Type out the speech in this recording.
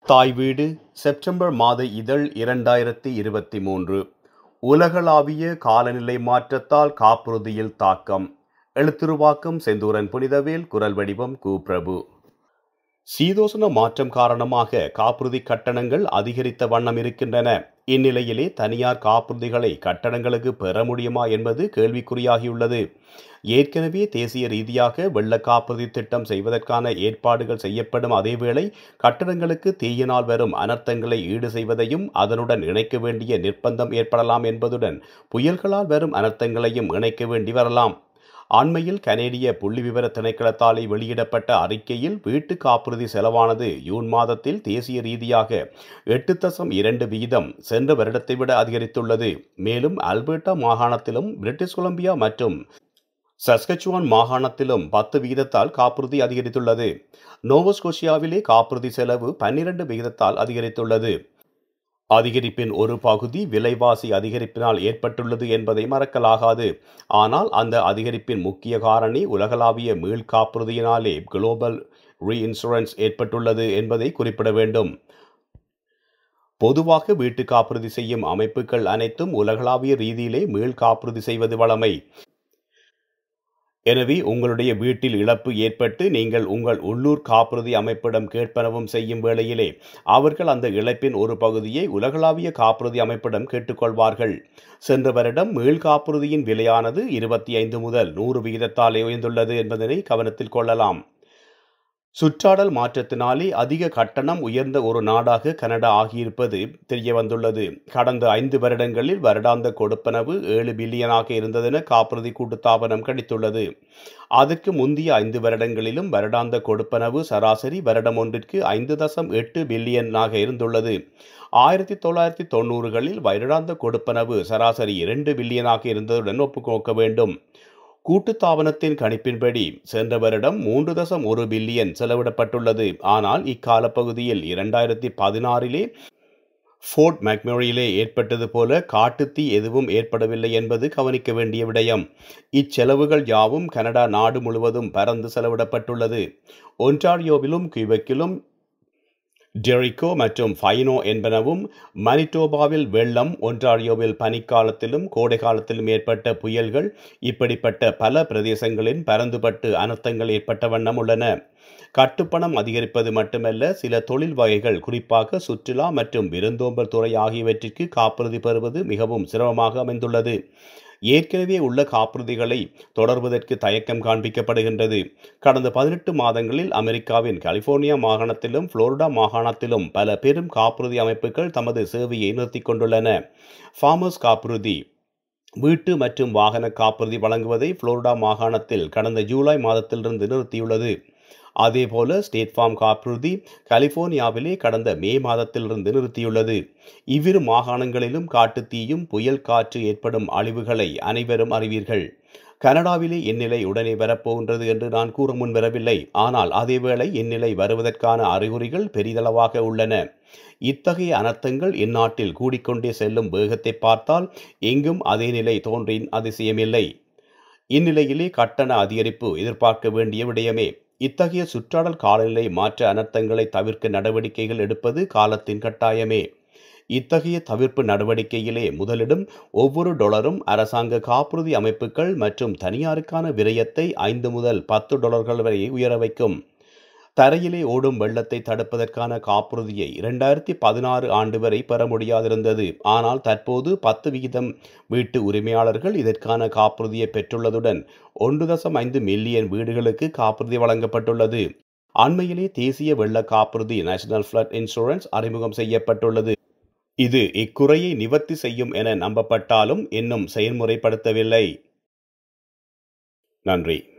தாய் வீடு செப்டம்பர் மாத இதழ் இரண்டாயிரத்தி இருபத்தி மூன்று உலகளாவிய காலநிலை மாற்றத்தால் காப்புறுதியில் தாக்கம் எழுத்துருவாக்கம் செந்தூரன் புனிதவேல் குரல் வடிவம் கு பிரபு சீதோசன மாற்றம் காரணமாக காப்புறுதி கட்டணங்கள் அதிகரித்த வண்ணம் இருக்கின்றன இந்நிலையிலே தனியார் காப்புறுதிகளை கட்டணங்களுக்கு பெற முடியுமா என்பது கேள்விக்குறியாகியுள்ளது ஏற்கனவே தேசிய ரீதியாக வெள்ள காப்புறுதி திட்டம் செய்வதற்கான ஏற்பாடுகள் செய்யப்படும் அதேவேளை கட்டணங்களுக்கு தீயினால் வரும் அனர்த்தங்களை ஈடு செய்வதையும் அதனுடன் இணைக்க வேண்டிய நிர்பந்தம் ஏற்படலாம் என்பதுடன் புயல்களால் வரும் அனர்த்தங்களையும் இணைக்க வேண்டி வரலாம் அண்மையில் கனேடிய புள்ளி விவர திணைக்களத்தாலே வெளியிடப்பட்ட அறிக்கையில் வீட்டு காப்புறுதி செலவானது ஜூன் மாதத்தில் தேசிய ரீதியாக எட்டு தசம் இரண்டு வீதம் சென்ற வருடத்தை விட அதிகரித்துள்ளது மேலும் அல்பர்டா மாகாணத்திலும் பிரிட்டிஷ் கொலம்பியா மற்றும் சஸ்கச்சுவான் மாகாணத்திலும் பத்து விகிதத்தால் காப்புறுதி அதிகரித்துள்ளது நோவோஸ்கோஷியாவிலே காப்புறுதி செலவு பன்னிரண்டு விகிதத்தால் அதிகரித்துள்ளது அதிகரிப்பின் ஒரு பகுதி விலைவாசி அதிகரிப்பினால் ஏற்பட்டுள்ளது என்பதை மறக்கலாகாது ஆனால் அந்த அதிகரிப்பின் முக்கிய காரணி உலகளாவிய மீள் காப்புறுதியினாலே குளோபல் ரீஇன்சூரன்ஸ் ஏற்பட்டுள்ளது என்பதை குறிப்பிட வேண்டும் பொதுவாக வீட்டு காப்புறுதி செய்யும் அமைப்புகள் அனைத்தும் உலகளாவிய ரீதியிலே மீள் காப்புறுதி செய்வது வழமை எனவே உங்களுடைய வீட்டில் இழப்பு ஏற்பட்டு நீங்கள் உங்கள் உள்ளூர் காப்புறுதி அமைப்பிடம் கேட்பனவும் செய்யும் வேளையிலே அவர்கள் அந்த இழப்பின் ஒரு பகுதியை உலகளாவிய காப்புறுதி அமைப்பிடம் கேட்டுக்கொள்வார்கள் சென்ற வருடம் மீள் காப்புறுதியின் விலையானது இருபத்தி ஐந்து முதல் நூறு விகிதத்தால் உயர்ந்துள்ளது என்பதனை கவனத்தில் கொள்ளலாம் சுற்றாடல் மாற்றத்தினாலே அதிக கட்டணம் உயர்ந்த ஒரு நாடாக கனடா ஆகியிருப்பது தெரிய வந்துள்ளது கடந்த ஐந்து வருடங்களில் வருடாந்த கொடுப்பனவு ஏழு பில்லியனாக இருந்ததென காப்புறுதி கூட்டுத்தாபனம் கணித்துள்ளது அதற்கு முந்தைய ஐந்து வருடங்களிலும் வருடாந்த கொடுப்பனவு சராசரி வருடம் ஒன்றிற்கு ஐந்து தசம் எட்டு பில்லியனாக இருந்துள்ளது ஆயிரத்தி தொள்ளாயிரத்தி தொண்ணூறுகளில் வருடாந்த கொடுப்பனவு சராசரி இரண்டு பில்லியனாக இருந்ததுடன் ஒப்புக்கோக்க வேண்டும் கூட்டுத்தாபனத்தின் கணிப்பின்படி சென்ற வருடம் மூன்று தசம் ஒரு பில்லியன் செலவிடப்பட்டுள்ளது ஆனால் இக்கால பகுதியில் இரண்டாயிரத்தி பதினாறிலே ஃபோர்ட் மெக்மரியிலே ஏற்பட்டது போல காட்டுத்தீ எதுவும் ஏற்படவில்லை என்பது கவனிக்க வேண்டிய விடயம் இச்செலவுகள் யாவும் கனடா நாடு முழுவதும் பரந்து செலவிடப்பட்டுள்ளது ஒன்டாரியோவிலும் கியூபெக்கிலும் ஜெரிகோ மற்றும் ஃபைனோ என்பனவும் மனிட்டோபாவில் வெள்ளம் ஒன்றாரியோவில் பனிக்காலத்திலும் கோடை காலத்திலும் ஏற்பட்ட புயல்கள் இப்படிப்பட்ட பல பிரதேசங்களின் பரந்துபட்டு அனர்த்தங்கள் ஏற்பட்ட வண்ணம் உள்ளன கட்டுப்பணம் அதிகரிப்பது மட்டுமல்ல சில தொழில் வகைகள் குறிப்பாக சுற்றுலா மற்றும் விருந்தோம்பல் துறை ஆகியவற்றிற்கு காப்புறுதி பெறுவது மிகவும் சிரமமாக அமைந்துள்ளது ஏற்கனவே உள்ள காப்புறுதிகளை தொடர்வதற்கு தயக்கம் காண்பிக்கப்படுகின்றது கடந்த பதினெட்டு மாதங்களில் அமெரிக்காவின் கலிபோர்னியா மாகாணத்திலும் புளோரிடா மாகாணத்திலும் பல பெரும் காப்புறுதி அமைப்புகள் தமது சேவையை நிறுத்திக் கொண்டுள்ளன ஃபார்மர்ஸ் காப்புறுதி வீட்டு மற்றும் வாகன காப்புறுதி வழங்குவதை புளோரிடா மாகாணத்தில் கடந்த ஜூலை மாதத்திலிருந்து நிறுத்தியுள்ளது அதேபோல ஸ்டேட் ஃபார்ம் காப்புறுதி கலிபோர்னியாவிலே கடந்த மே மாதத்திலிருந்து நிறுத்தியுள்ளது இவ்விரு மாகாணங்களிலும் காட்டுத்தீயும் புயல் காற்று ஏற்படும் அழிவுகளை அனைவரும் அறிவீர்கள் கனடாவிலே இந்நிலை உடனே வரப்போகின்றது என்று நான் கூற முன்வரவில்லை ஆனால் அதேவேளை இந்நிலை வருவதற்கான அறிகுறிகள் பெரிதளவாக உள்ளன இத்தகைய அனர்த்தங்கள் இந்நாட்டில் கூடிக்கொண்டே செல்லும் வேகத்தை பார்த்தால் எங்கும் அதே நிலை தோன்றின் அதிசயமில்லை இந்நிலையிலே கட்டண அதிகரிப்பு எதிர்பார்க்க வேண்டிய விடயமே இத்தகைய சுற்றாடல் காலநிலை மாற்ற அனர்த்தங்களை தவிர்க்க நடவடிக்கைகள் எடுப்பது காலத்தின் கட்டாயமே இத்தகைய தவிர்ப்பு நடவடிக்கையிலே முதலிடும் ஒவ்வொரு டொலரும் அரசாங்க காப்புறுதி அமைப்புகள் மற்றும் தனியாருக்கான விரயத்தை ஐந்து முதல் பத்து டொலர்கள் வரை உயர வைக்கும் தரையிலே ஓடும் வெள்ளத்தை தடுப்பதற்கான காப்புறுதியை இரண்டாயிரத்தி பதினாறு ஆண்டு வரை பெற முடியாதிருந்தது ஆனால் தற்போது பத்து விகிதம் வீட்டு உரிமையாளர்கள் இதற்கான காப்புறுதியை பெற்றுள்ளதுடன் ஒன்று தசம் ஐந்து மில்லியன் வீடுகளுக்கு காப்புறுதி வழங்கப்பட்டுள்ளது அண்மையிலே தேசிய வெள்ள காப்புறுதி நேஷனல் ஃப்ளட் இன்சூரன்ஸ் அறிமுகம் செய்யப்பட்டுள்ளது இது இக்குறையை நிவர்த்தி செய்யும் என நம்பப்பட்டாலும் இன்னும் செயல்முறைப்படுத்தவில்லை நன்றி